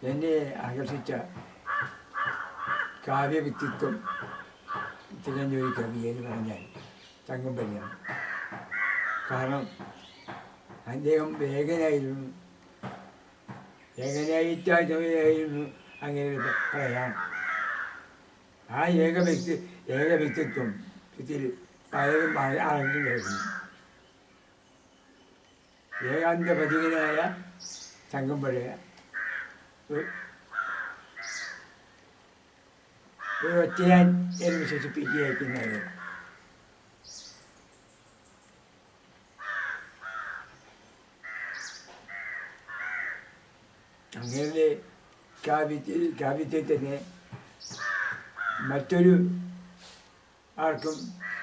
എന്നെ ആകർഷിച്ച കാവ്യവ്യക്തിത്വം തികഞ്ഞ ഒരു കവി എന്ന് പറഞ്ഞാൽ തങ്കമ്പനിയാണ് കാരണം അദ്ദേഹം വേഗനായിരുന്നു ഏകനായിട്ടായിരുന്നു അങ്ങനെ ഒരു പറയാം ആ ഏക വ്യക്തി ഏക വ്യക്തിത്വം ഇതിൽ പലരും അടങ്ങിയിരുന്നു ഏകാന്ത പതികനായ തങ്കമ്പഴയ ഒരു ഒരു ഒറ്റയാൻ എന്ന് വിശേഷിപ്പിക്കുകയായിരിക്കുന്നത് അങ്ങനെ കാവ്യത്തിൽ കാവ്യത്തിൽ തന്നെ മറ്റൊരു ആർക്കും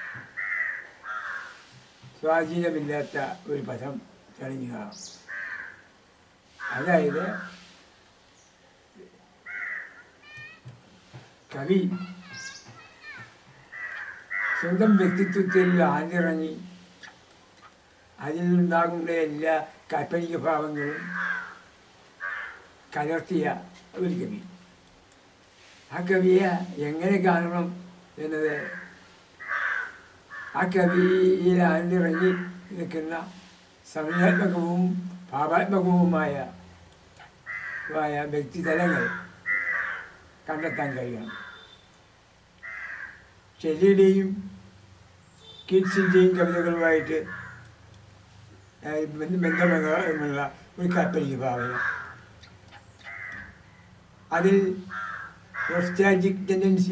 സ്വാധീനമില്ലാത്ത ഒരു പദം തെളിഞ്ഞു കാണാം അതായത് കവി സ്വന്തം വ്യക്തിത്വത്തിൽ ആഞ്ഞിറങ്ങി അതിൽ നിന്നുണ്ടാകുന്ന എല്ലാ കാൽപ്പനിക ഭാവങ്ങളും കലർത്തിയ ഒരു കവി ആ കവിയെ എങ്ങനെ കാണണം എന്നത് ആ കവിയിൽ ആഴ്ന്നിറങ്ങി നിൽക്കുന്ന സംവേദനാത്മകവും ഭാവാത്മകവുമായ മായ വ്യക്തിതലങ്ങൾ കണ്ടെത്താൻ കഴിയണം ഷെല്ലിയുടെയും കിഡ്സിൻ്റെയും കവിതകളുമായിട്ട് ഏഹ്, ബന്ധ- ബന്ധമുള്ള ഒരു കാൽപ്പനിക ഭാവന അതിൽ നൊസ്റ്റാജിക് ടെൻഡൻസി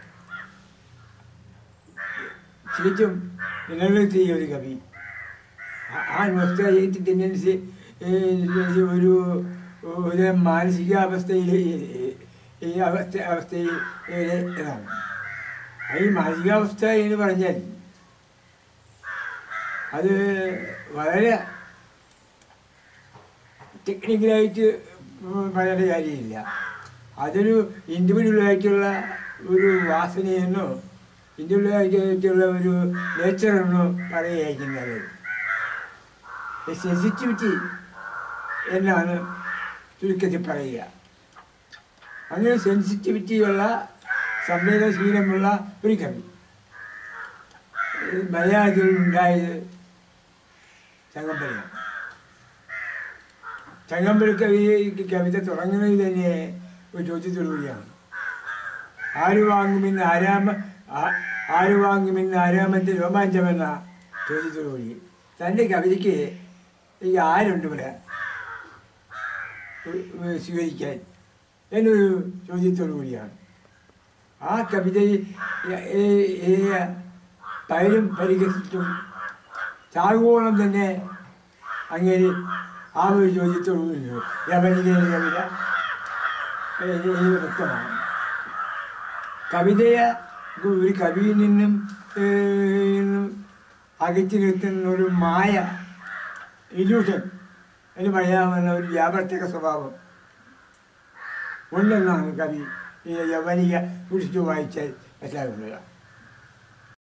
തികച്ചും നിലനിർത്തിയ ഒരു കവി ആ- ആ നൊസ്റ്റാജിക് ടെൻഡൻസി ഒരു ഒരു മാനസികാവസ്ഥയിൽ ഈ അവസ്ഥ അവസ്ഥയിൽ ഇതാണ് ഈ മാനസികാവസ്ഥ എന്ന് പറഞ്ഞാൽ അത് വളരെ ടെക്നിക്കലായിട്ട് പറയേണ്ട കാര്യമില്ല അതൊരു ഇൻഡിവിജ്വലായിട്ടുള്ള ഒരു വാസനയെന്നോ ഇൻഡിവിജ്വലായിട്ടുള്ള ഒരു നേച്ചറെന്നോ പറയുകയായിരിക്കുന്നത് സെൻസിറ്റിവിറ്റി എന്നാണ് ചുരുക്കത്തിൽ പറയുക അങ്ങനെ സെൻസിറ്റിവിറ്റിയുള്ള സംവേദനശീലമുള്ള ഒരു കവി മലയാളത്തിൽ ഉണ്ടായത് ചങ്ങമ്പലിയാണ് ചങ്ങമ്പലി കവി കവിത തുടങ്ങുന്നത് തന്നെ ഒരു ചോദ്യത്തോടുകൂടിയാണ് ആര് വാങ്ങുമെന്ന് ആരാമ ആ- ആര് വാങ്ങുമെന്ന് ആരാമത്തെ രോമാഞ്ചമെന്ന ചോദ്യത്തോടുകൂടി തൻ്റെ കവിതയ്ക്ക് ഈ ആരുണ്ട് ഇവിടെ ഉ- ഉ- സ്വീകരിക്കാൻ എന്നൊരു ചോദ്യത്തോടു കൂടിയാണ് ആ കവിതയിൽ ഏ- ഏ- ഏ- പലരും പരിഹസിച്ചും ചാകുവോളം തന്നെ അങ്ങനെ ആ ഒരു ചോദ്യത്തോടു കൂടി യവനികയുടെ കവിത ഏ- ഇത് വ്യക്തമാണ് കവിതയെ ഒരു കവിയിൽ നിന്നും ഏ, നിന്നും അകറ്റി നിർത്തുന്ന ഒരു മായ ഇല്യൂഷൻ എന്ന് പറയാവുന്ന ഒരു വ്യാവർത്തിക സ്വഭാവം ഉണ്ടെന്നാണ് കവി ഈ യവനിക കുറിച്ച് വായിച്ചാൽ മനസ്സിലാകുന്നത്